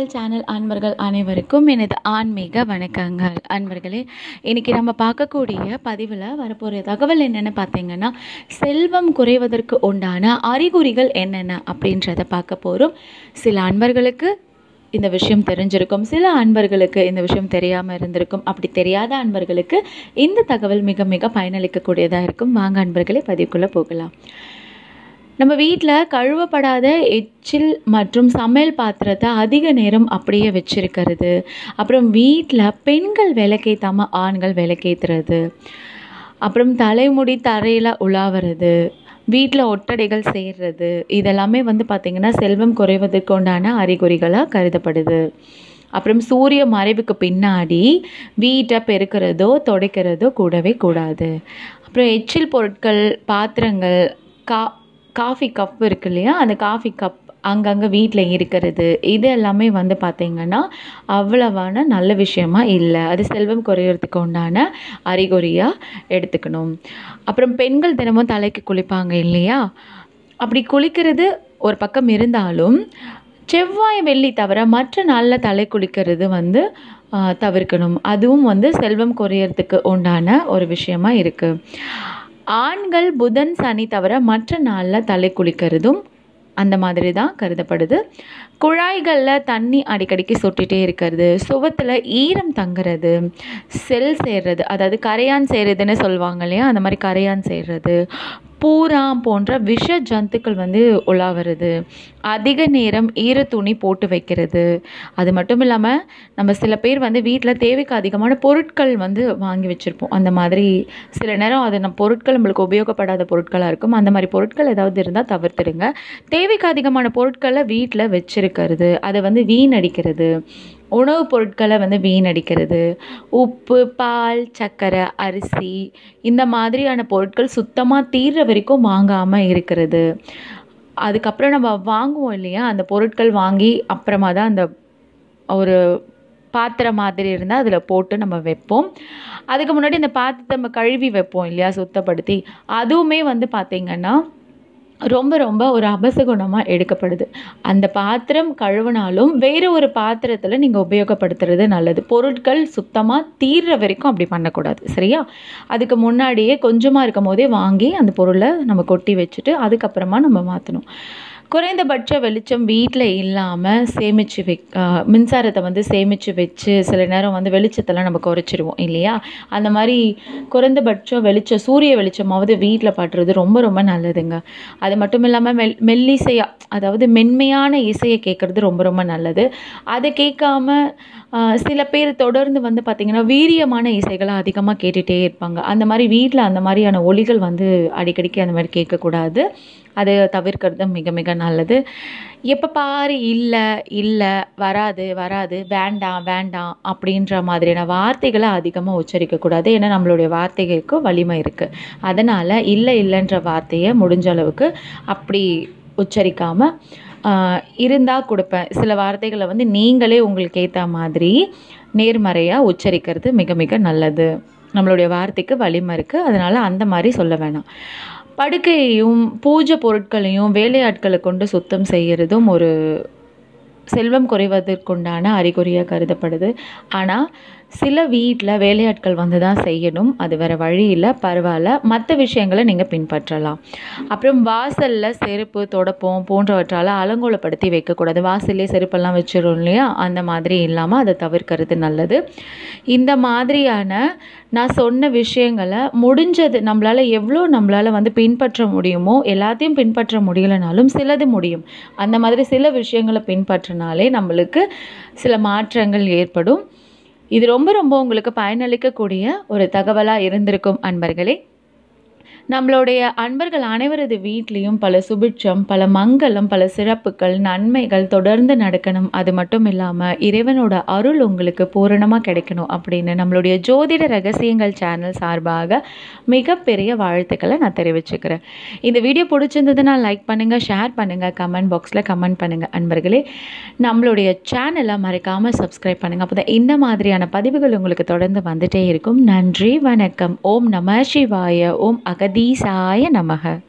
channel அன்பர்கள் அனைவருக்கும் எனது ஆன்மீக வணக்கங்கள் அன்பர்களே இன்றைக்கி நம்ம பார்க்கக்கூடிய பதிவில் வரப்போகிற தகவல் என்னென்னு பார்த்தீங்கன்னா செல்வம் குறைவதற்கு உண்டான அறிகுறிகள் என்னென்ன அப்படின்றத பார்க்க போகிறோம் சில அன்பர்களுக்கு இந்த விஷயம் தெரிஞ்சிருக்கும் சில அன்பர்களுக்கு இந்த விஷயம் தெரியாமல் இருந்திருக்கும் அப்படி தெரியாத அன்பர்களுக்கு இந்த தகவல் மிக மிக பயனளிக்கக்கூடியதாக இருக்கும் வாங்க அன்பர்களே பதிவுக்குள்ளே போகலாம் நம்ம வீட்டில் கழுவப்படாத எச்சில் மற்றும் சமையல் பாத்திரத்தை அதிக நேரம் அப்படியே வச்சிருக்கிறது அப்புறம் வீட்டில் பெண்கள் விளக்கேற்றாமல் ஆண்கள் விளக்கேற்றுறது அப்புறம் தலைமுடி தரையில் உலாவுறது வீட்டில் ஒட்டடைகள் சேர்றது இதெல்லாமே வந்து பார்த்திங்கன்னா செல்வம் குறைவதற்கு உண்டான அறிகுறிகளாக கருதப்படுது அப்புறம் சூரிய மறைவுக்கு பின்னாடி வீட்டை பெருக்கிறதோ துடைக்கிறதோ கூடவே கூடாது அப்புறம் எச்சில் பொருட்கள் பாத்திரங்கள் கா காஃபி கப் இருக்கு இல்லையா அந்த காஃபி கப் அங்கங்கே வீட்டில் இருக்கிறது இது எல்லாமே வந்து பார்த்திங்கன்னா அவ்வளவான நல்ல விஷயமா இல்லை அது செல்வம் குறையிறதுக்கு உண்டான அறிகுறியாக எடுத்துக்கணும் அப்புறம் பெண்கள் தினமும் தலைக்கு குளிப்பாங்க இல்லையா அப்படி குளிக்கிறது ஒரு பக்கம் இருந்தாலும் செவ்வாய் வெள்ளி தவிர மற்ற நாளில் தலை குளிக்கிறது வந்து தவிர்க்கணும் அதுவும் வந்து செல்வம் குறையிறதுக்கு உண்டான ஒரு விஷயமா இருக்குது ஆண்கள் புதன் சனி தவிர மற்ற நாளில் தலை குளிக்கிறதும் அந்த மாதிரி தான் கருதப்படுது குழாய்களில் தண்ணி அடிக்கடிக்கு சொட்டிகிட்டே இருக்கிறது சுவத்தில் ஈரம் தங்குறது செல் சேர்றது அதாவது கரையான் சேர்றதுன்னு சொல்லுவாங்க இல்லையா அந்த மாதிரி கரையான் சேர்றது பூராம் போன்ற விஷ ஜந்துக்கள் வந்து உலாவுறது அதிக நேரம் ஈர துணி போட்டு வைக்கிறது அது மட்டும் இல்லாமல் நம்ம சில பேர் வந்து வீட்டில் தேவைக்கு அதிகமான பொருட்கள் வந்து வாங்கி வச்சுருப்போம் அந்த மாதிரி சில நேரம் அது நம்ம பொருட்கள் நம்மளுக்கு உபயோகப்படாத பொருட்களாக இருக்கும் அந்த மாதிரி பொருட்கள் ஏதாவது இருந்தால் தவிர்த்துடுங்க தேவைக்கு அதிகமான பொருட்களை வீட்டில் வச்சுருக்கிறது அதை வந்து வீணடிக்கிறது உணவுப் பொருட்களை வந்து வீணடிக்கிறது உப்பு பால் சர்க்கரை அரிசி இந்த மாதிரியான பொருட்கள் சுத்தமாக தீர்ற வரைக்கும் வாங்காமல் இருக்கிறது அதுக்கப்புறம் நம்ம வாங்குவோம் இல்லையா அந்த பொருட்கள் வாங்கி அப்புறமா தான் அந்த ஒரு பாத்திரம் மாதிரி இருந்தால் அதில் போட்டு நம்ம வைப்போம் அதுக்கு முன்னாடி அந்த பாத்திரத்தை நம்ம கழுவி வைப்போம் இல்லையா சுத்தப்படுத்தி அதுவுமே வந்து பார்த்திங்கன்னா ரொம்ப ரொம்ப ஒரு அபசகுணமாக எடுக்கப்படுது அந்த பாத்திரம் கழுவினாலும் வேறு ஒரு பாத்திரத்தில் நீங்கள் உபயோகப்படுத்துறது நல்லது பொருட்கள் சுத்தமாக தீர்ற வரைக்கும் அப்படி பண்ணக்கூடாது சரியா அதுக்கு முன்னாடியே கொஞ்சமாக இருக்கும் போதே வாங்கி அந்த பொருளை நம்ம கொட்டி வச்சுட்டு அதுக்கப்புறமா நம்ம மாற்றணும் குறைந்தபட்ச வெளிச்சம் வீட்டில் இல்லாமல் சேமித்து வை மின்சாரத்தை வந்து சேமித்து வச்சு சில நேரம் வந்து வெளிச்சத்தெல்லாம் நம்ம குறைச்சிருவோம் இல்லையா அந்த மாதிரி குறைந்தபட்சம் வெளிச்சம் சூரிய வெளிச்சமாவது வீட்டில் பட்டுறது ரொம்ப ரொம்ப நல்லதுங்க அது மட்டும் இல்லாமல் மெல் மெல்லிசையாக அதாவது மென்மையான இசையை கேட்குறது ரொம்ப ரொம்ப நல்லது அதை கேட்காம சில பேர் தொடர்ந்து வந்து பார்த்திங்கன்னா வீரியமான இசைகளை அதிகமாக கேட்டுகிட்டே இருப்பாங்க அந்த மாதிரி வீட்டில் அந்த மாதிரியான ஒலிகள் வந்து அடிக்கடிக்கு அந்த மாதிரி கேட்கக்கூடாது அதை தவிர்க்கிறது மிக மிக நல்லது எப்போ பாரு இல்லை இல்லை வராது வராது வேண்டாம் வேண்டாம் அப்படின்ற மாதிரியான வார்த்தைகளை அதிகமாக உச்சரிக்கக்கூடாது ஏன்னா நம்மளுடைய வார்த்தைகளுக்கு வலிமை இருக்குது அதனால் இல்லை இல்லைன்ற வார்த்தையை முடிஞ்ச அளவுக்கு அப்படி உச்சரிக்காமல் இருந்தால் கொடுப்பேன் சில வார்த்தைகளை வந்து நீங்களே உங்களுக்கு ஏற்ற மாதிரி நேர்மறையாக உச்சரிக்கிறது மிக மிக நல்லது நம்மளுடைய வார்த்தைக்கு வலிமை இருக்குது அதனால் அந்த மாதிரி சொல்ல வேணாம் படுக்கையையும் பூஜை பொருட்களையும் வேலையாட்களை கொண்டு சுத்தம் செய்கிறதும் ஒரு செல்வம் குறைவதற்குண்டான அறிகுறியாக கருதப்படுது ஆனால் சில வீட்டில் வேலையாட்கள் வந்து தான் செய்யணும் அது வேறு வழி இல்லை பரவாயில்ல மற்ற விஷயங்களை நீங்கள் பின்பற்றலாம் அப்புறம் வாசலில் செருப்பு தொடப்பம் போன்றவற்றால் அலங்கோலப்படுத்தி வைக்கக்கூடாது வாசல்லே செருப்பெல்லாம் வச்சிடும் இல்லையா அந்த மாதிரி இல்லாமல் அதை தவிர்க்கிறது நல்லது இந்த மாதிரியான நான் சொன்ன விஷயங்களை முடிஞ்சது நம்மளால் எவ்வளோ நம்மளால் வந்து பின்பற்ற முடியுமோ எல்லாத்தையும் பின்பற்ற முடியலைனாலும் சிலது முடியும் அந்த மாதிரி சில விஷயங்களை பின்பற்றினாலே நம்மளுக்கு சில மாற்றங்கள் ஏற்படும் இது ரொம்ப ரொம்ப உங்களுக்கு பயனளிக்கக்கூடிய ஒரு தகவலாக இருந்திருக்கும் அன்பர்களே நம்மளுடைய அன்பர்கள் அனைவரது வீட்லேயும் பல சுபிட்சம் பல மங்களம் பல சிறப்புகள் நன்மைகள் தொடர்ந்து நடக்கணும் அது மட்டும் இல்லாமல் இறைவனோட அருள் உங்களுக்கு பூரணமாக கிடைக்கணும் அப்படின்னு நம்மளுடைய ஜோதிட ரகசியங்கள் சேனல் சார்பாக மிகப்பெரிய வாழ்த்துக்களை நான் தெரிவிச்சுக்கிறேன் இந்த வீடியோ பிடிச்சிருந்ததுன்னா லைக் பண்ணுங்கள் ஷேர் பண்ணுங்கள் கமெண்ட் பாக்ஸில் கமெண்ட் பண்ணுங்கள் அன்பர்களே நம்மளுடைய சேனலை மறக்காமல் சப்ஸ்கிரைப் பண்ணுங்கள் அப்போ தான் இந்த மாதிரியான பதிவுகள் உங்களுக்கு தொடர்ந்து வந்துட்டே இருக்கும் நன்றி வணக்கம் ஓம் நம சிவாய ஓம் அகதீசாய நமக